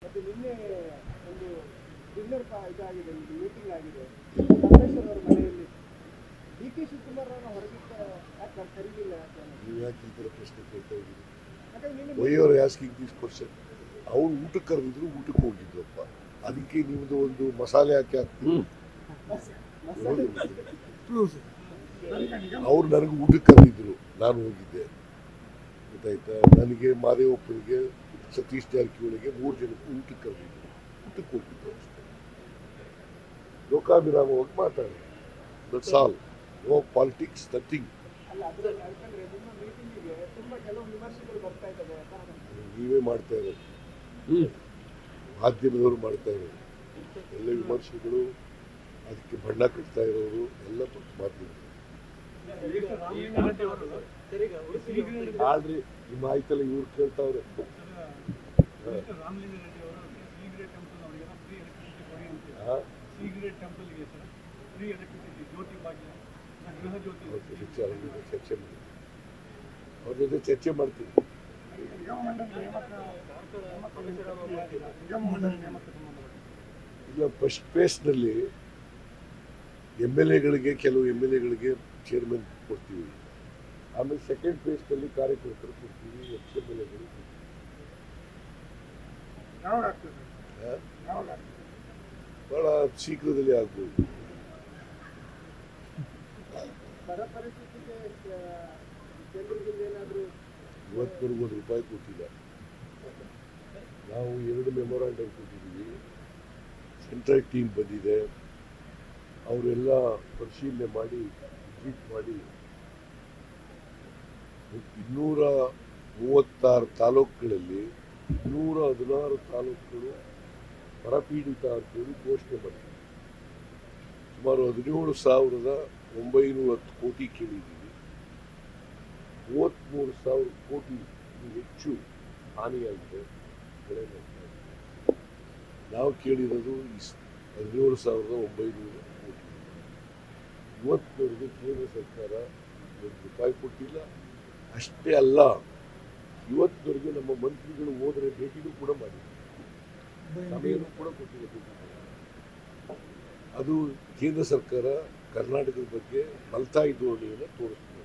ಮತ್ತೆ ನಿನ್ನೆ ಒಂದು ಡಿನ್ನರ್ ಇದಾಗಿದೆ ಮೀಟಿಂಗ್ ಆಗಿದೆ ಪರಮೇಶ್ವರ್ ಅವರ ಮನೆಯಲ್ಲಿ ಡಿ ಕೆ ಶಿವಕುಮಾರ್ ಅವರ ಹೊರಗಿದ್ದ ಯಾಕೆ ಕರೀಲಿಲ್ಲ ಯಾಕೆ ಅನ್ನೋದು. ನೀವು ಯಾಕೆ ಈ ಥರ ಪ್ರಶ್ನೆ ಕೇಳ್ತಾ ಇದ್ದೀರಿ ಯಾಕಂದ್ರೆ ನಿನ್ನೆ why are asking this question ಅವ್ರು ಊಟಕ್ಕೆ ಕರೆದಿದ್ರು ಊಟಕ್ಕೆ ಹೋಗಿದ್ರಪ್ಪ ಅದಕ್ಕೆ ನಿಮ್ದು ಒಂದು ಮಸಾಲೆ ಹಾಕಿ ಹಾಕ್ತೀವಿ ಅವ್ರು ನನಗೆ ಊಟಕ್ಕೆ ಕರೆದಿದ್ರು ನಾನು ಹೋಗಿದ್ದೆ ಗೊತ್ತಾಯ್ತಾ ನನಗೆ ಮಾದೇವಪ್ಪನಿಗೆ ಸತೀಶ್ ಜಾರಕಿಹೊಳಿಗೆ ಮೂರು ಜನಕ್ಕೆ ಊಟಕ್ಕೆ ಕರೆದಿದ್ರು ಊಟಕ್ಕೆ ಹೋಗಿದ್ದು ಅಷ್ಟೇ ಲೋಕಾಭಿರಾಮವಾಗಿ ಮಾತಾಡಿ that's all no politics nothing ಅಲ್ಲ ಅದ್ರಲ್ಲಿ ಯಾಕಂದ್ರೆ ನಿಮ್ಮ ಮೀಟಿಂಗಿಗೆ ತುಂಬಾ ಕೆಲವು ವಿಮರ್ಶೆಗಳು ಬರ್ತಾ ಇದ್ದಾವೆ ಕಾರಣ ನೀವೇ ಮಾಡ್ತಾ ಇರೋದು ಮಾಧ್ಯಮದವರು ಮಾಡ್ತಾ ಇರೋದು ಎಲ್ಲ ವಿಮರ್ಶೆಗಳು ಅದಕ್ಕೆ ಬಣ್ಣ ಕಟ್ತಾ ಇರೋರು ಎಲ್ಲ ಮಾಧ್ಯಮ ಆಡ್ರಿ ನಿಮ್ಮ ಆಯ್ತಲ್ಲ ಇವ್ರು ಕೇಳ್ತಾವ್ರೆ ರಾಮಲಿಂಗಾರೆಡ್ಡಿ ಅವರು ಸೀಗ್ರೆಟ್ ಟೆಂಪಲ್ ಅವರಿಗೆಲ್ಲ ಫ್ರೀ ಎಲೆಕ್ಟ್ರಿಸಿಟಿ ಕೊಡಿ ಅಂತ ಹಾ? ಸೀಗ್ರೆಟ್ ಟೆಂಪಲ್ಗೆ ಸರ್ ಫ್ರೀ ಎಲೆಕ್ಟ್ರಿಸಿಟಿ ಜ್ಯೋತಿ ಭಾಗ್ಯ ಗೃಹ ಜ್ಯೋತಿ ಅವ್ರ ವಿಚಾರ ಇದೆ, ಚರ್ಚೆ ಮಾಡಿ ಅವ್ರ ಜೊತೆ ಚರ್ಚೆ ಮಾಡ್ತೀವಿ ಈಗ ಫಸ್ಟ್ ಫೇಸ್ನಲ್ಲಿ ಎಮ್ ಎಲ್ ಎಗಳಿಗೆ ಕೆಲವು ಎಮ್ ಎಲ್ ಎಗಳಿಗೆ ಚೇರ್ಮನ್ ಕೊಡ್ತೀವಿ ಆಮೇಲೆ ಸೆಕೆಂಡ್ ಫೇಸ್ನಲ್ಲಿ ಕಾರ್ಯಕರ್ತರು ಕೊಡ್ತೀವಿ ಎಕ್ಸ್ ಎಮ್ ಎಲ್ ಎಗಳು ಬಹಳ ಶೀಘ್ರದಲ್ಲಿ ಆಗ್ಬೋದು ಬರ ಪರಿಸ್ಥಿತಿಗೆ ಆ, ಕೇಂದ್ರದಿಂದ ಏನಾದರೂ ಇವತ್ತವರೆಗೂ ಒಂದು ರೂಪಾಯಿ ಕೊಟ್ಟಿಲ್ಲ ನಾವು ಎರಡು ಮೆಮೊರಾಂಡಮ್ ಕೊಟ್ಟಿದ್ದೀವಿ ಸೆಂಟ್ರಲ್ ಟೀಮ್ ಬಂದಿದೆ ಅವರೆಲ್ಲ ಪರಿಶೀಲನೆ ಮಾಡಿ ವಿಸಿಟ್ ಮಾಡಿ ಇನ್ನೂರ ಮೂವತ್ತಾರು ತಾಲೂಕುಗಳಲ್ಲಿ ಇನ್ನೂರ ಹದಿನಾರು ತಾಲೂಕುಗಳು ಬರಪೀಡಿತ ಅಂತೇಳಿ ಘೋಷಣೆ ಮಾಡಿದೆ ಸುಮಾರು ಹದಿನೇಳು ಸಾವಿರದ ಒಂಬೈನೂರ ಹತ್ತು ಕೋಟಿ ಕೇಳಿದ್ದೀವಿ ಮೂವತ್ತ್ಮೂರು ಸಾವಿರ ಕೋಟಿ ಹೆಚ್ಚು ಹಾನಿಯಾಗಿದೆ ಬೆಳೆ ನಷ್ಟ ಆಗಿದೆ. ನಾವು ಕೇಳಿರೋದು ಈ ಸ್- ಹದಿನೇಳು ಸಾವಿರದ ಒಂಬೈನೂರು ಕೋಟಿ ಇವತ್ತಿನವರೆಗೆ ಕೇಂದ್ರ ಸರ್ಕಾರ ಒಂದು ರೂಪಾಯಿ ಕೊಟ್ಟಿಲ್ಲ ಅಷ್ಟೇ ಅಲ್ಲ ಇವತ್ತಿನವರೆಗೆ ನಮ್ಮ ಮಂತ್ರಿಗಳು ಹೋದರೆ ಭೇಟಿನೂ ಕೂಡ ಮಾಡಿಲ್ಲ ಸಮಯನೂ ಕೂಡ ಕೊಟ್ಟಿಲ್ಲ ಭೇಟಿ ಮಾಡಲು. ಅದು ಕೇಂದ್ರ ಸರ್ಕಾರ ಕರ್ನಾಟಕದ ಬಗ್ಗೆ ಮಲ್ತಾಯಿ ಧೋರಣೆಯನ್ನು ತೋರಿಸ್ತದೆ